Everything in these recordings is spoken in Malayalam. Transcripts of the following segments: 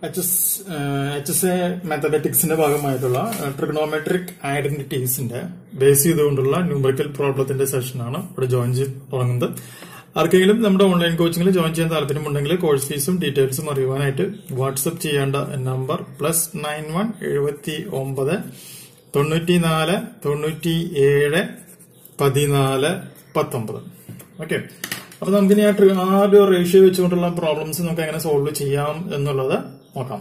H S H S A മാത്തമാറ്റിക്സിന്റെ ഭാഗമായിട്ടുള്ള ട്രിഗണോമെട്രിക് ഐഡന്റിറ്റീസിന്റെ ബേസ് ചെയ്തുകൊണ്ടുള്ള ന്യൂമറിക്കൽ പ്രോബ്ലത്തിന്റെ സെഷനാണ് ഇവിടെ ജോയിൻ ചെയ്ത് തുടങ്ങുന്നത് ആർക്കെങ്കിലും നമ്മുടെ ഓൺലൈൻ കോച്ചിങ്ങിൽ ജോയിൻ ചെയ്യാൻ താല്പര്യമുണ്ടെങ്കിൽ കോഴ്സ് ഫീസും ഡീറ്റെയിൽസും അറിയുവാനായിട്ട് വാട്സപ്പ് ചെയ്യേണ്ട നമ്പർ പ്ലസ് നയൻ വൺ എഴുപത്തി ഒമ്പത് തൊണ്ണൂറ്റിനാല് തൊണ്ണൂറ്റി ഏഴ് പതിനാല് പത്തൊമ്പത് ഓക്കെ അപ്പൊ നമുക്കിനി ആ ട്രി- ആ ഒരു റേഷ്യോ വെച്ചുകൊണ്ടുള്ള പ്രോബ്ലംസ് നമുക്ക് എങ്ങനെ സോൾവ് ചെയ്യാം എന്നുള്ളത് നോക്കാം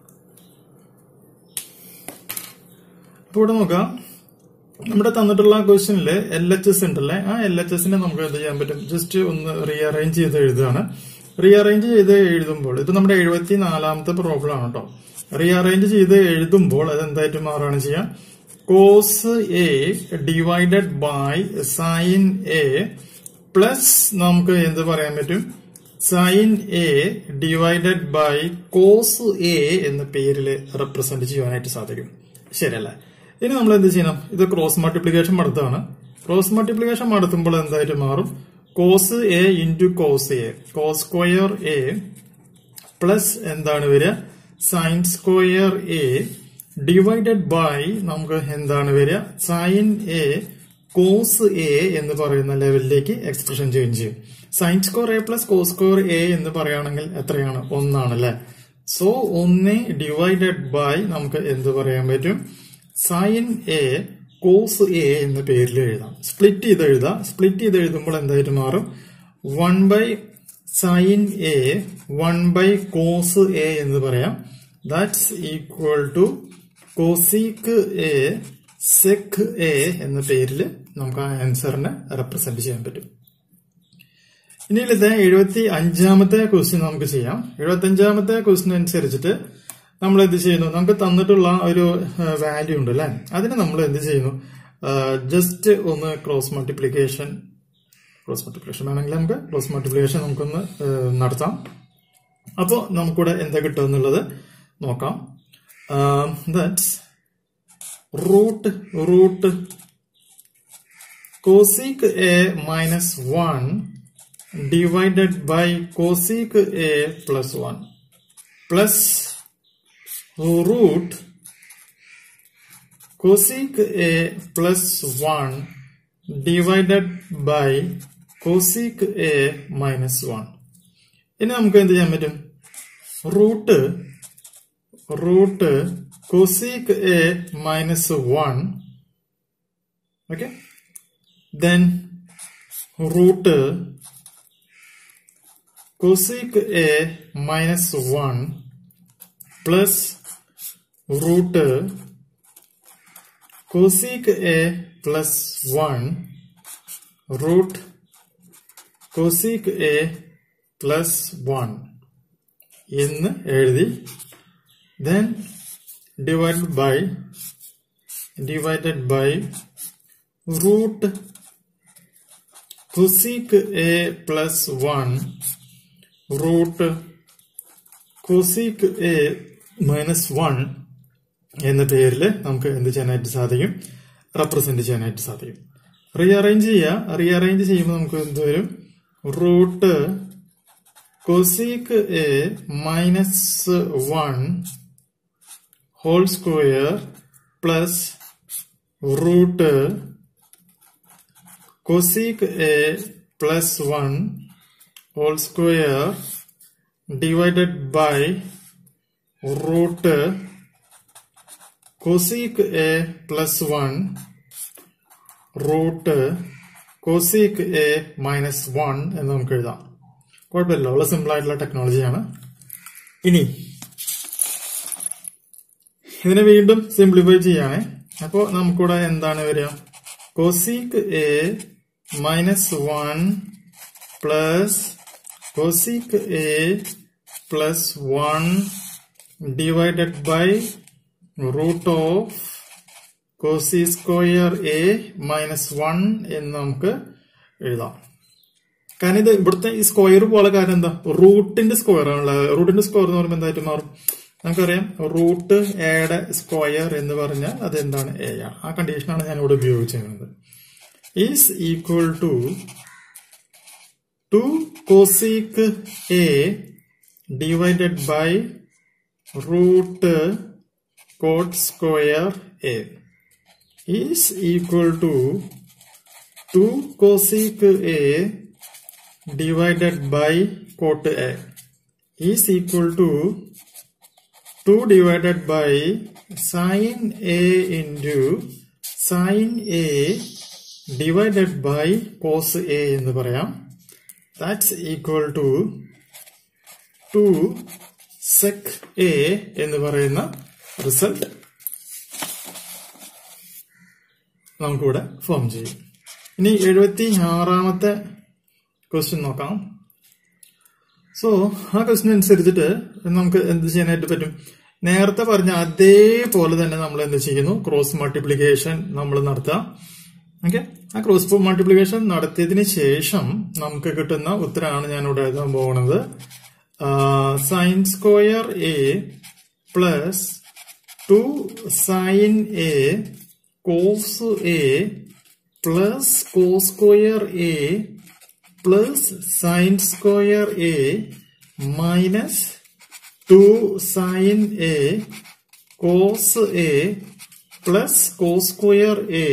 അപ്പൊ ഇവിടെ നോക്കാം നമ്മുടെ തന്നിട്ടുള്ള ക്വസ്റ്റ്യനില് എൽ എച്ച് എസ് ഉണ്ടല്ലേ ആ എൽ എച്ച് എസിനെ നമുക്ക് എന്ത് ചെയ്യാൻ പറ്റും ജസ്റ്റ് ഒന്ന് റീഅറേഞ്ച് ചെയ്ത് എഴുതുകയാണ് റീഅറേഞ്ച് ചെയ്ത് എഴുതുമ്പോൾ ഇത് നമ്മുടെ എഴുപത്തി നാലാമത്തെ പ്രോബ്ലം ആണ് കേട്ടോ റീഅറേഞ്ച് ചെയ്ത് എഴുതുമ്പോൾ അത് എന്തായിട്ട് മാറുകയാണ് ചെയ്യാം cos A divided by sin A plus നമുക്ക് എന്ത് പറയാൻ പറ്റും sin A divided by cos A എന്ന പേരിൽ റെപ്രസെന്റ് ചെയ്യാനായിട്ട് സാധിക്കും ശരിയല്ലേ ഇനി നമ്മൾ എന്ത് ചെയ്യണം ഇത് ക്രോസ് മൾട്ടിപ്ലിക്കേഷൻ നടത്തുകയാണ് ക്രോസ് മൾട്ടിപ്ലിക്കേഷൻ നടത്തുമ്പോൾ എന്തായിട്ട് മാറും cos A into cos A cos square A plus എന്താണ് വരിക sin square A divided by നമുക്ക് എന്താണ് വരിക സൈൻ എ കോസ് എ എന്ന് പറയുന്ന ലെവലിലേക്ക് എക്സ്പ്രഷൻ ചേഞ്ച് ചെയ്യും sin square A plus cos square A എന്ന് പറയുകയാണെങ്കിൽ എത്രയാണ് ഒന്നാണ് അല്ലെ സോ ഒന്ന് ഡിവൈഡഡ് ബൈ നമുക്ക് എന്ത് പറയാൻ പറ്റും സൈൻ എ കോസ് എ എന്ന പേരിൽ എഴുതാം സ്പ്ലിറ്റ് ചെയ്ത് എഴുതാം സ്പ്ലിറ്റ് ചെയ്ത് എഴുതുമ്പോൾ എന്തായിട്ട് മാറും one by sin A one by cos A എന്ന് പറയാം that's equal to cosec A sec A എന്ന പേരിൽ നമുക്ക് ആ ആൻസറിനെ റെപ്രസെന്റ് ചെയ്യാൻ പറ്റും ഇനി ഇത് എഴുപത്തി അഞ്ചാമത്തെ ക്വസ്റ്റ്യൻ നമുക്ക് ചെയ്യാം എഴുപത്തി അഞ്ചാമത്തെ ക്വസ്റ്റ്യൻ അനുസരിച്ചിട്ട് നമ്മൾ എന്ത് ചെയ്യുന്നു നമുക്ക് തന്നിട്ടുള്ള ഒരു വാല്യൂ ഉണ്ട് അല്ലെ അതിന് നമ്മൾ എന്ത് ചെയ്യുന്നു ജസ്റ്റ് ഒന്ന് ക്രോസ് മൾട്ടിപ്ലിക്കേഷൻ ക്രോസ് മൾട്ടിപ്ലിക്കേഷൻ വേണമെങ്കിൽ നമുക്ക് ക്രോസ് മൾട്ടിപ്ലിക്കേഷൻ നമുക്കൊന്ന് ഏഹ്, നടത്താം അപ്പോൾ നമുക്കിവിടെ എന്താ കിട്ടുക എന്നുള്ളത് നോക്കാം that's root root cosec A minus one divided by cosec A plus one plus root cosec a plus 1 divided by cosec a minus 1 ഇനി നമുക്ക് എന്ത് ചെയ്യാൻ പറ്റും root root cosec A minus one okay then root cosec A minus one plus root cosec a plus 1 root cosec a plus 1 എന്ന് എഴുതി then divided by divided by root cosec a plus 1 root cosec a minus 1 എന്ന പേരിൽ നമുക്ക് എന്ത് ചെയ്യാനായിട്ട് സാധിക്കും റെപ്രസെന്റ് ചെയ്യാനായിട്ട് സാധിക്കും റീഅറേഞ്ച് ചെയ്യുക റീഅറേഞ്ച് ചെയ്യുമ്പോൾ നമുക്ക് എന്ത് വരും root cosec A minus one whole square plus root cosec A plus one whole square divided by root cosec a plus 1 root cosec A minus one എന്ന് നമുക്ക് എഴുതാം കുഴപ്പമില്ല വളരെ സിമ്പിൾ ആയിട്ടുള്ള ടെക്നോളജിയാണ് ഇനി ഇതിനെ വീണ്ടും സിംപ്ലിഫൈ ചെയ്യാണ് അപ്പോൾ നമുക്കിവിടെ എന്താണ് വരിക cosec A minus one plus cosec A plus one divided by root of cosec square A minus one എന്ന് നമുക്ക് എഴുതാം കാരണം ഇത് ഇവിടുത്തെ ഈ സ്ക്വയർ പോലെ കാരണം എന്താ റൂട്ടിന്റെ സ്ക്വയർ ആണല്ലോ റൂട്ടിന്റെ സ്ക്വയർ എന്ന് പറയുമ്പോൾ എന്തായിട്ട് മാറും നമുക്കറിയാം റൂട്ട് എയുടെ സ്ക്വയർ എന്ന് പറഞ്ഞാൽ അത് എന്താണ് എ ആണ് ആ കണ്ടീഷനാണ് ഞാൻ ഇവിടെ ഉപയോഗിച്ചിരുന്നത് is equal to two cosec A divided by root cot square A is equal to two cosec A divided by cot A is equal to 2 divided by sin A into sin A divided by cos A എന്ന് പറയാം that's equal to two sec A എന്ന് പറയുന്ന റിസൾട്ട് നമുക്കിവിടെ ഫോം ചെയ്യും ഇനി എഴുപത്തി ആറാമത്തെ ക്വസ്റ്റ്യൻ നോക്കാം സോ ആ ക്വസ്റ്റ്യൻ അനുസരിച്ചിട്ട് നമുക്ക് എന്ത് ചെയ്യാനായിട്ട് പറ്റും നേരത്തെ പറഞ്ഞ അതേപോലെ തന്നെ നമ്മൾ എന്ത് ചെയ്യുന്നു ക്രോസ് മൾട്ടിപ്ലിക്കേഷൻ നമ്മൾ നടത്താം ഓക്കെ ആ ക്രോസ് മൾട്ടിപ്ലിക്കേഷൻ നടത്തിയതിന് ശേഷം നമുക്ക് കിട്ടുന്ന ഉത്തരമാണ് ഞാൻ ഇവിടെ എഴുതാൻ പോകുന്നത് sin square A plus two sin A cos A plus cos square A plus sin square A minus two sin A cos A plus cos square A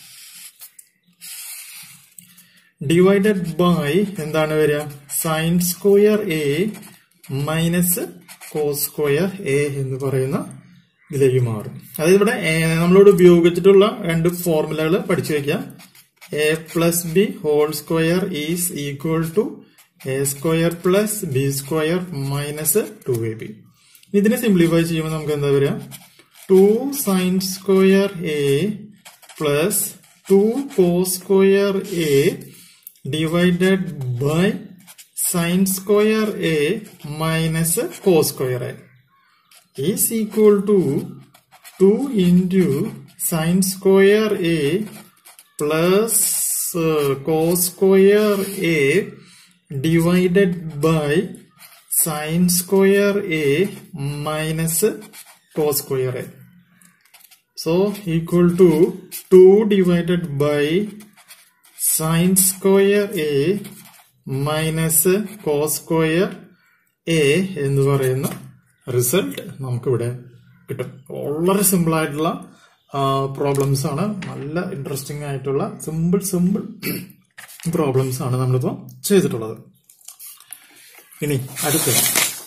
divided by എന്താണ് വരിക sin square A minus cos square A എന്ന് പറയുന്ന ഇതിലേക്ക് മാറും അതായത് ഇവിടെ നമ്മളോട് ഉപയോഗിച്ചിട്ടുള്ള രണ്ട് ഫോർമുലകൾ പഠിച്ചു വെക്കാം A plus B whole square is equal to A square plus B square minus two A B ഇതിനെ സിംപ്ലിഫൈ ചെയ്യുമ്പോൾ നമുക്ക് എന്താ വരിക two sin square A plus two cos square A divided by sin square A minus cos square A is equal to two into sin square A plus cos square A divided by sin square A minus cos square A so equal to two divided by sin square A minus cos square A എന്ന് പറയുന്ന റിസൾട്ട് നമുക്കിവിടെ കിട്ടും വളരെ സിമ്പിൾ ആയിട്ടുള്ള പ്രോബ്ലംസ് ആണ് നല്ല ഇൻട്രസ്റ്റിംഗ് ആയിട്ടുള്ള സിമ്പിൾ സിമ്പിൾ പ്രോബ്ലംസ് ആണ് നമ്മളിപ്പോൾ ചെയ്തിട്ടുള്ളത് ഇനി അടുത്തത്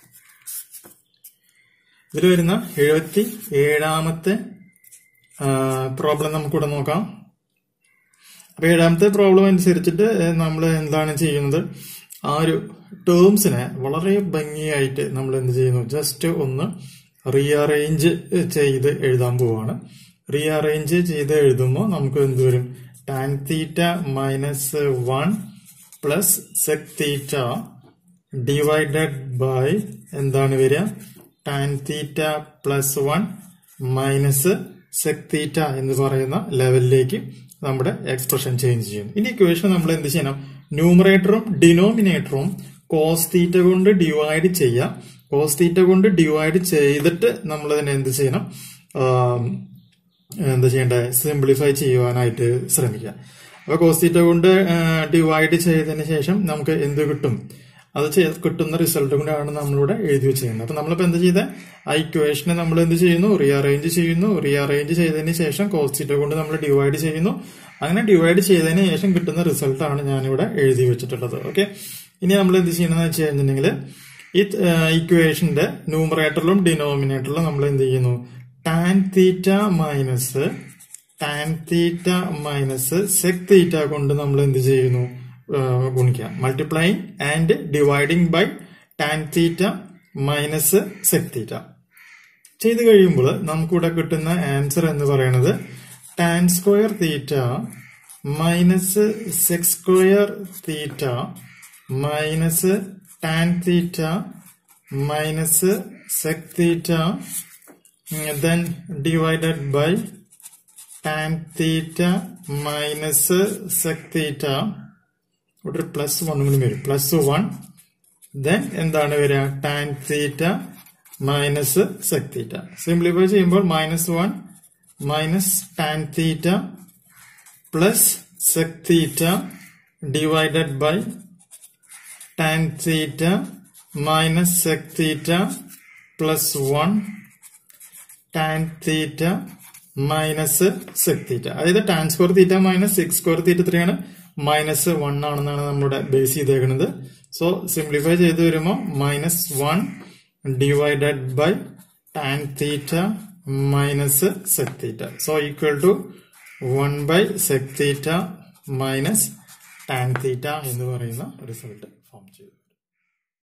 ഇതിൽ വരുന്ന എഴുപത്തി ഏഴാമത്തെ പ്രോബ്ലം നമുക്കിവിടെ നോക്കാം അപ്പൊ ഏഴാമത്തെ പ്രോബ്ലം അനുസരിച്ചിട്ട് നമ്മൾ എന്താണ് ചെയ്യുന്നത് ആ ഒരു ടേംസിനെ വളരെ ഭംഗിയായിട്ട് നമ്മൾ എന്ത് ചെയ്യുന്നു ജസ്റ്റ് ഒന്ന് റീഅറേഞ്ച് ചെയ്ത് എഴുതാൻ പോവാണ് റീഅറേഞ്ച് ചെയ്ത് എഴുതുമ്പോൾ നമുക്ക് എന്ത് വരും tan theta minus one plus sec theta divided by എന്താണ് വരിക tan theta plus one minus sec theta എന്ന് പറയുന്ന ലെവലിലേക്ക് നമ്മുടെ എക്സ്പ്രഷൻ ചേഞ്ച് ചെയ്യും ഇനി ഇക്വേഷൻ നമ്മൾ എന്ത് ചെയ്യണം ന്യൂമറേറ്ററും ഡിനോമിനേറ്ററും കോസ് തീറ്റ കൊണ്ട് ഡിവൈഡ് ചെയ്യാം കോസ് തീറ്റ കൊണ്ട് ഡിവൈഡ് ചെയ്തിട്ട് നമ്മൾ അതിനെ എന്ത് ചെയ്യണം എന്താ ചെയ്യേണ്ടത് സിംപ്ലിഫൈ ചെയ്യുവാനായിട്ട് ശ്രമിക്കുക അപ്പൊ കോസ് തീറ്റ കൊണ്ട് ഡിവൈഡ് ചെയ്തതിന് ശേഷം നമുക്ക് എന്ത് കിട്ടും അത് കിട്ടുന്ന റിസൾട്ട് കൊണ്ടാണ് നമ്മളിവിടെ എഴുതി വെച്ചിരുന്നത് അപ്പൊ നമ്മളിപ്പോ എന്ത് ചെയ്ത ആ ഇക്വേഷനെ നമ്മൾ എന്ത് ചെയ്യുന്നു റീഅറേഞ്ച് ചെയ്യുന്നു റീഅറേഞ്ച് ചെയ്തതിന് ശേഷം കോസ് തീറ്റ കൊണ്ട് നമ്മൾ ഡിവൈഡ് ചെയ്യുന്നു അങ്ങനെ ഡിവൈഡ് ചെയ്തതിന് ശേഷം കിട്ടുന്ന റിസൾട്ട് ആണ് ഞാനിവിടെ എഴുതി വെച്ചിട്ടുള്ളത് ഓക്കെ ഇനി നമ്മൾ എന്ത് ചെയ്യണമെന്ന് വെച്ച് കഴിഞ്ഞിട്ടുണ്ടെങ്കിൽ ഈ ഇക്വേഷന്റെ ന്യൂമറേറ്ററിലും ഡിനോമിനേറ്ററിലും നമ്മൾ എന്ത് ചെയ്യുന്നു tan theta minus tan theta minus sec theta കൊണ്ട് നമ്മൾ എന്ത് ചെയ്യുന്നു ഗുണിക്കാം multiplying and dividing by tan theta minus sec theta ചെയ്ത് കഴിയുമ്പോൾ നമുക്കിവിടെ കിട്ടുന്ന ആൻസർ എന്ന് പറയുന്നത് tan square theta minus sec square theta minus tan theta minus sec theta then divided by tan theta minus sec theta ഇവിടെ പ്ലസ് വൺ കൂടി വരും പ്ലസ് വൺ ദെൻ എന്താണ് വരിക tan theta minus sec theta simplify ചെയ്യുമ്പോൾ minus one minus tan theta plus sec theta divided by tan theta minus sec theta plus one tan theta minus sec theta അതായത് tan square theta minus sec square theta എത്രയാണ് മൈനസ് വൺ ആണെന്നാണ് നമ്മുടെ ബേസ് ചെയ്തേക്കുന്നത് സോ സിംപ്ലിഫൈ ചെയ്ത് വരുമ്പോൾ minus one divided by tan theta minus sec theta so equal to one by sec theta minus tan theta എന്ന് പറയുന്ന റിസൾട്ട് ഫോം ചെയ്തു